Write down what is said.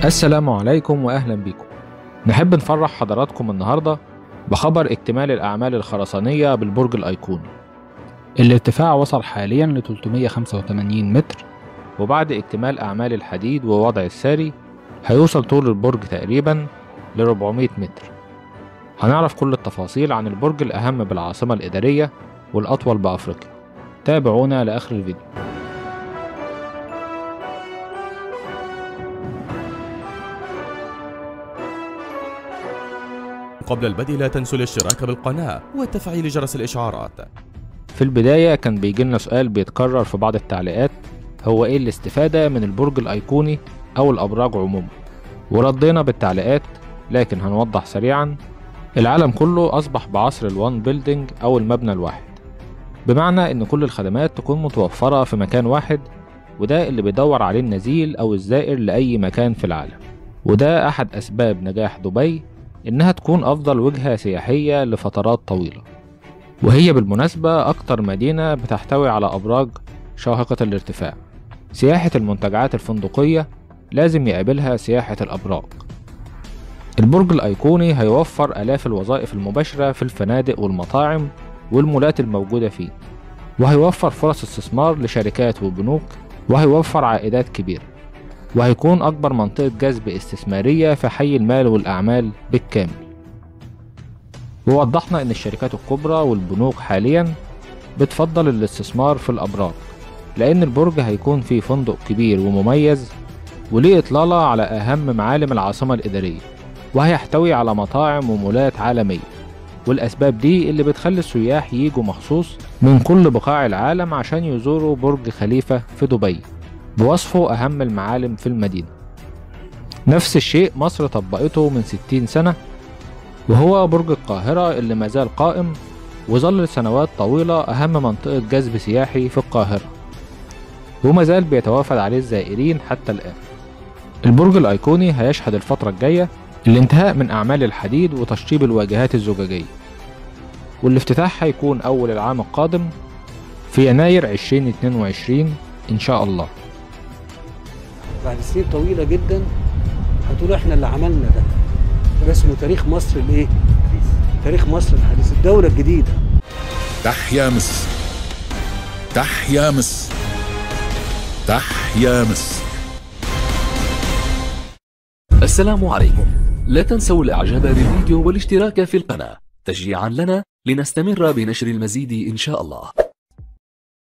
السلام عليكم وأهلا بكم نحب نفرح حضراتكم النهاردة بخبر اكتمال الأعمال الخرسانية بالبرج الأيقوني الارتفاع وصل حاليا ل 385 متر وبعد اكتمال أعمال الحديد ووضع الساري هيوصل طول البرج تقريبا ل 400 متر هنعرف كل التفاصيل عن البرج الأهم بالعاصمة الإدارية والأطول بأفريقيا تابعونا لآخر الفيديو قبل البدء لا تنسوا الاشتراك بالقناة وتفعيل جرس الإشعارات في البداية كان بيجيلنا سؤال بيتكرر في بعض التعليقات هو ايه الاستفادة من البرج الأيقوني أو الأبراج عموما وردينا بالتعليقات لكن هنوضح سريعا العالم كله أصبح بعصر الوان بيلدينج أو المبنى الواحد بمعنى إن كل الخدمات تكون متوفرة في مكان واحد وده اللي بيدور عليه النزيل أو الزائر لأي مكان في العالم وده أحد أسباب نجاح دبي إنها تكون أفضل وجهة سياحية لفترات طويلة وهي بالمناسبة أكتر مدينة بتحتوي على أبراج شاهقة الارتفاع سياحة المنتجعات الفندقية لازم يقابلها سياحة الأبراج البرج الأيقوني هيوفر آلاف الوظائف المباشرة في الفنادق والمطاعم والمولات الموجودة فيه وهيوفر فرص استثمار لشركات وبنوك وهيوفر عائدات كبيرة وهيكون أكبر منطقة جذب استثمارية في حي المال والأعمال بالكامل ووضحنا إن الشركات الكبرى والبنوك حاليا بتفضل الاستثمار في الأبراج لأن البرج هيكون فيه فندق كبير ومميز وليه إطلالة على أهم معالم العاصمة الإدارية وهيحتوي على مطاعم ومولات عالمية والأسباب دي اللي بتخلي السياح ييجوا مخصوص من كل بقاع العالم عشان يزوروا برج خليفة في دبي بوصفه أهم المعالم في المدينة نفس الشيء مصر طبقته من 60 سنة وهو برج القاهرة اللي مازال قائم وظل لسنوات طويلة أهم منطقة جذب سياحي في القاهرة ومازال بيتوافد عليه الزائرين حتى الآن البرج الأيقوني هيشهد الفترة الجاية الانتهاء من أعمال الحديد وتشطيب الواجهات الزجاجية والافتتاح هيكون أول العام القادم في يناير 2022 إن شاء الله بعد سنين طويله جدا هتقولوا احنا اللي عملنا ده ده اسمه تاريخ مصر الايه؟ تاريخ مصر الحديث الدوله الجديده تحيا مصر تحيا مصر تحيا مصر السلام عليكم لا تنسوا الاعجاب بالفيديو والاشتراك في القناة تشجيعا لنا لنستمر بنشر المزيد ان شاء الله